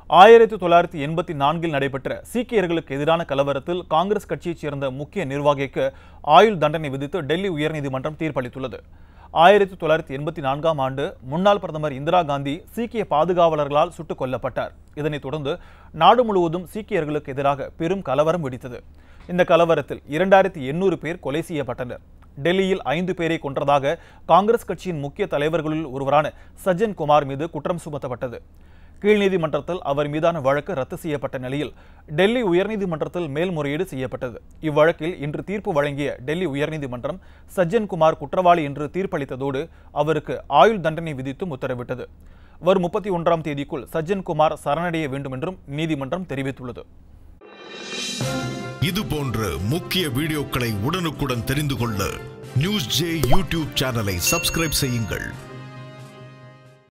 ஆயிரத்தி தொள்ளாயிரத்தி எண்பத்தி நான்கில் நடைபெற்ற சீக்கியர்களுக்கு எதிரான கலவரத்தில் காங்கிரஸ் கட்சியைச் சேர்ந்த முக்கிய நிர்வாகிக்கு ஆயுள் தண்டனை விதித்து டெல்லி உயர்நீதிமன்றம் தீர்ப்பளித்துள்ளது ஆயிரத்தி தொள்ளாயிரத்தி எண்பத்தி நான்காம் ஆண்டு முன்னாள் பிரதமர் இந்திரா காந்தி சீக்கிய பாதுகாவலர்களால் சுட்டுக் கொல்லப்பட்டார் இதனைத் தொடர்ந்து நாடு முழுவதும் சீக்கியர்களுக்கு எதிராக பெரும் கலவரம் வெடித்தது இந்த கலவரத்தில் இரண்டாயிரத்தி எண்ணூறு பேர் கொலை செய்யப்பட்டனர் டெல்லியில் ஐந்து பேரை கொன்றதாக காங்கிரஸ் கட்சியின் முக்கிய தலைவர்களில் ஒருவரான சஜ்ஜன் குமார் மீது குற்றம் சுமத்தப்பட்டது கீழ்நீதிமன்றத்தில் அவர் மீதான வழக்கு ரத்து செய்யப்பட்ட நிலையில் டெல்லி உயர்நீதிமன்றத்தில் மேல்முறையீடு செய்யப்பட்டது இவ்வழக்கில் இன்று தீர்ப்பு வழங்கிய டெல்லி உயர்நீதிமன்றம் சஜ்ஜன் குமார் குற்றவாளி என்று தீர்ப்பளித்ததோடு அவருக்கு ஆயுள் தண்டனை விதித்தும் உத்தரவிட்டது வரும் முப்பத்தி ஒன்றாம் தேதிக்குள் சஜ்ஜன் குமார் சரணடைய வேண்டும் என்றும் நீதிமன்றம் தெரிவித்துள்ளது இது போன்ற முக்கிய வீடியோக்களை உடனுக்குடன் தெரிந்து கொள்ள நியூஸ் ஜே யூடியூப் சேனலை சப்ஸ்கிரைப் செய்யுங்கள்